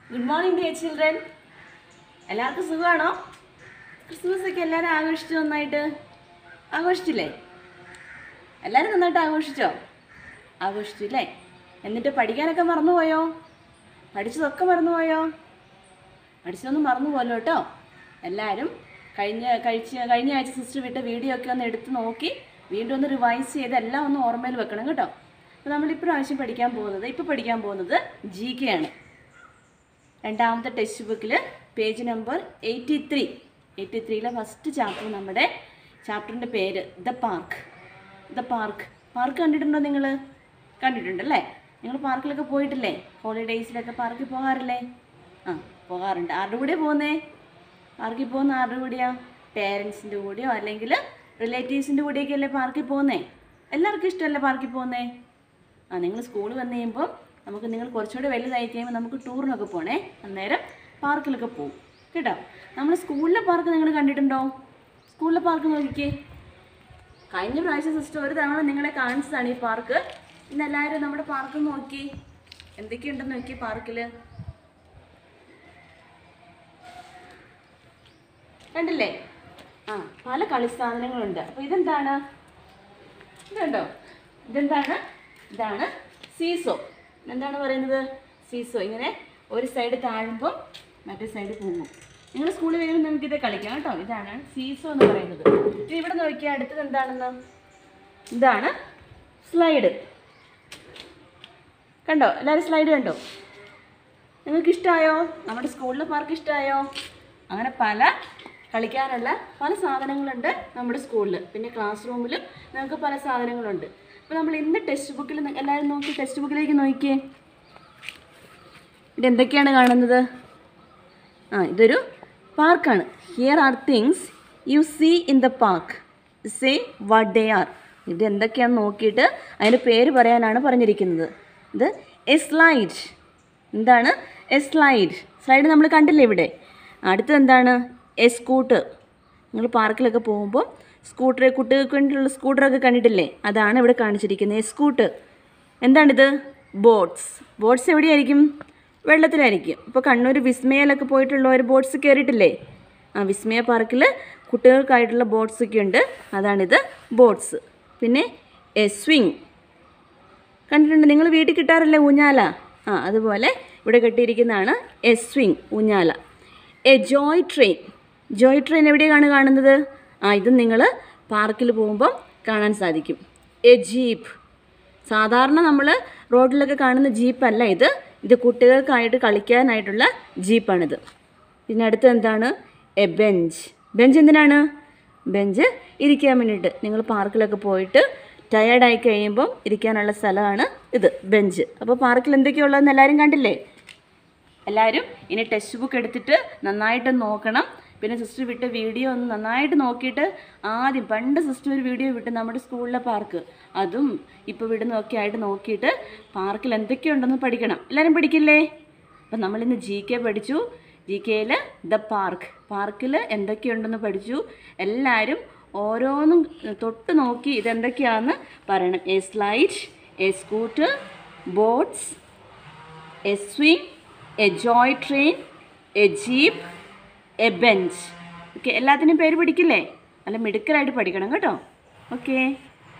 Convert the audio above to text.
good morning dear children എല്ലാവർക്കും സുഖമാണോ Christmas ഒക്കെ എല്ലാവരും ആഘോഷിച്ചു നന്നായിട്ട് ആഘോഷിച്ചില്ലേ എല്ലാവരും നന്നായിട്ട് ആഘോഷിച്ചോ ആഘോഷിച്ചു അല്ലേ എന്നിട്ട് പഠിക്കാനൊക്കെ മറന്നുപോയോ പഠിച്ചതൊക്കെ മറന്നുപോയോ പഠിച്ചതൊന്നും മറന്നുപോലോ കേട്ടോ എല്ലാവരും കഴിഞ്ഞ കഴിച്ച കഴിഞ്ഞ ആഴ്ച സിസ്റ്റർ വിട്ട വീഡിയോ ഒക്കെ ഒന്ന് എടുത്ത് നോക്കി വീണ്ടും ഒന്ന് റിവൈസ് ചെയ്ത് എല്ലാം ഒന്ന് ഓർമ്മയിൽ വെക്കണം കേട്ടോ അപ്പോൾ നമ്മൾ ഇപ്രാവശ്യം പഠിക്കാൻ പോകുന്നത് ഇപ്പോൾ പഠിക്കാൻ പോകുന്നത് ജി കെ ആണ് രണ്ടാമത്തെ ടെക്സ്റ്റ് ബുക്കിൽ page number eighty three eighty ത്രീയിലെ ഫസ്റ്റ് ചാപ്റ്റർ നമ്മുടെ ചാപ്റ്ററിൻ്റെ പേര് the park the park park കണ്ടിട്ടുണ്ടോ നിങ്ങൾ കണ്ടിട്ടുണ്ടല്ലേ നിങ്ങൾ പാർക്കിലൊക്കെ പോയിട്ടില്ലേ ഹോളിഡേയ്സിലൊക്കെ പാർക്കിൽ പോകാറില്ലേ ആ പോകാറുണ്ട് ആരുടെ കൂടെയാണ് പോകുന്നേ പാർക്കിൽ പോകുന്ന ആരുടെ കൂടെയാ പേരൻസിൻ്റെ കൂടെയോ അല്ലെങ്കിൽ റിലേറ്റീവ്സിൻ്റെ കൂടെയൊക്കെ അല്ലേ പാർക്കിൽ പോകുന്നേ എല്ലാവർക്കും ഇഷ്ടമല്ലേ പാർക്കിൽ പോകുന്നേ ആ നിങ്ങൾ സ്കൂളിൽ വന്നു കഴിയുമ്പോൾ നമുക്ക് നിങ്ങൾ കുറച്ചുകൂടി വലുതായി കഴിയുമ്പോൾ നമുക്ക് ടൂറിനൊക്കെ പോകണേ അന്നേരം പാർക്കിലൊക്കെ പോകും കേട്ടോ നമ്മൾ സ്കൂളിലെ പാർക്ക് നിങ്ങൾ കണ്ടിട്ടുണ്ടോ സ്കൂളിലെ പാർക്ക് നോക്കിക്കേ കഴിഞ്ഞ പ്രാവശ്യം സിസ്റ്റർ ഒരു തവണ നിങ്ങളെ കാണിച്ചതാണ് ഈ പാർക്ക് ഇന്ന് എല്ലാവരും നമ്മുടെ പാർക്ക് നോക്കി എന്തൊക്കെയുണ്ടെന്ന് നോക്കി പാർക്കിൽ കണ്ടില്ലേ ആ പല കളിസ്ഥാനങ്ങളുണ്ട് അപ്പോൾ ഇതെന്താണ് ഇതുണ്ടോ ഇതെന്താണ് ഇതാണ് സീസോ എന്താണ് പറയുന്നത് സീസോ ഇങ്ങനെ ഒരു സൈഡ് താഴുമ്പോൾ മറ്റേ സൈഡ് പോകും നിങ്ങൾ സ്കൂളിൽ വരുമ്പോൾ നിങ്ങൾക്ക് ഇത് കളിക്കാം കേട്ടോ ഇതാണ് സീസോ എന്ന് പറയുന്നത് ഇനി ഇവിടെ നോക്കിയാൽ അടുത്തത് എന്താണെന്ന് ഇതാണ് സ്ലൈഡ് കണ്ടോ എല്ലാവരും സ്ലൈഡ് കണ്ടോ നിങ്ങൾക്ക് ഇഷ്ടമായോ നമ്മുടെ സ്കൂളിലെ പാർക്ക് ഇഷ്ടമായോ അങ്ങനെ പല കളിക്കാനുള്ള പല സാധനങ്ങളുണ്ട് നമ്മുടെ സ്കൂളിൽ പിന്നെ ക്ലാസ് റൂമിലും നിങ്ങൾക്ക് പല സാധനങ്ങളുണ്ട് അപ്പോൾ നമ്മൾ ഇന്ന് ടെക്സ്റ്റ് ബുക്കിൽ എല്ലാവരും നോക്കി ടെക്സ്റ്റ് ബുക്കിലേക്ക് നോക്കിയേ ഇത് എന്തൊക്കെയാണ് കാണുന്നത് ആ ഇതൊരു പാർക്കാണ് here are things you see in the park say what they are ഇത് എന്തൊക്കെയാണെന്ന് നോക്കിയിട്ട് അതിൻ്റെ പേര് പറയാനാണ് പറഞ്ഞിരിക്കുന്നത് ഇത് എ സ്ലൈഡ് എന്താണ് എ സ്ലൈഡ് സ്ലൈഡ് നമ്മൾ കണ്ടില്ലേ ഇവിടെ അടുത്തത് എന്താണ് എ സ്കൂട്ടർ നിങ്ങൾ പാർക്കിലൊക്കെ പോകുമ്പോൾ സ്കൂട്ടർ കുട്ടികൾക്ക് വേണ്ടിയിട്ടുള്ള സ്കൂട്ടറൊക്കെ കണ്ടിട്ടില്ലേ അതാണ് ഇവിടെ കാണിച്ചിരിക്കുന്നത് എ സ്കൂട്ടർ എന്താണിത് ബോട്ട്സ് ബോട്ട്സ് എവിടെയായിരിക്കും വെള്ളത്തിലായിരിക്കും ഇപ്പോൾ കണ്ണൂർ വിസ്മയയിലൊക്കെ പോയിട്ടുള്ളവർ ബോട്ട്സ് കയറിയിട്ടില്ലേ ആ വിസ്മയ പാർക്കിൽ കുട്ടികൾക്കായിട്ടുള്ള ബോട്ട്സ് ഒക്കെ ഉണ്ട് അതാണിത് ബോട്ട്സ് പിന്നെ എ സ്വിങ് കണ്ടിട്ടുണ്ട് നിങ്ങൾ വീട്ടിൽ കിട്ടാറില്ലേ ഊഞ്ഞാല ആ അതുപോലെ ഇവിടെ കെട്ടിയിരിക്കുന്നതാണ് എ സ്വിങ് ഊഞ്ഞാല a joy train joy train എവിടെയാണ് കാണുന്നത് ആ ഇത് നിങ്ങൾ പാർക്കിൽ പോകുമ്പം കാണാൻ സാധിക്കും എ ജീപ്പ് സാധാരണ നമ്മൾ റോഡിലൊക്കെ കാണുന്ന ജീപ്പല്ല ഇത് ഇത് കുട്ടികൾക്കായിട്ട് കളിക്കാനായിട്ടുള്ള ജീപ്പാണിത് പിന്നെ അടുത്ത് എന്താണ് എ ബെഞ്ച് ബെഞ്ച് എന്തിനാണ് ബെഞ്ച് ഇരിക്കാൻ വേണ്ടിയിട്ട് നിങ്ങൾ പാർക്കിലൊക്കെ പോയിട്ട് ടയേർഡായി കഴിയുമ്പോൾ ഇരിക്കാനുള്ള സ്ഥലമാണ് ഇത് ബെഞ്ച് അപ്പോൾ പാർക്കിൽ എന്തൊക്കെയുള്ളതെന്ന് എല്ലാവരും കണ്ടില്ലേ എല്ലാവരും ഇനി ടെക്സ്റ്റ് ബുക്ക് എടുത്തിട്ട് നന്നായിട്ട് നോക്കണം പിന്നെ സിസ്റ്റർ വിട്ട വീഡിയോ ഒന്ന് നന്നായിട്ട് നോക്കിയിട്ട് ആദ്യം പണ്ട് സിസ്റ്റർ ഒരു വീഡിയോ വിട്ട് നമ്മുടെ സ്കൂളിലെ പാർക്ക് അതും ഇപ്പോൾ വിടുന്നതൊക്കെ ആയിട്ട് നോക്കിയിട്ട് പാർക്കിൽ എന്തൊക്കെയുണ്ടെന്ന് പഠിക്കണം എല്ലാവരും പഠിക്കില്ലേ അപ്പം നമ്മളിന്ന് ജി കെ പഠിച്ചു ജി കെയിൽ ദ പാർക്ക് പാർക്കിൽ എന്തൊക്കെയുണ്ടെന്ന് പഠിച്ചു എല്ലാവരും ഓരോന്നും തൊട്ട് നോക്കി ഇതെന്തൊക്കെയാണെന്ന് പറയണം a slide a scooter boats a swing a joy train a jeep a bench okay എല്ലാത്തിനും പേര് പഠിക്കില്ലേ നല്ല മിടുക്കലായിട്ട് പഠിക്കണം കേട്ടോ ഓക്കേ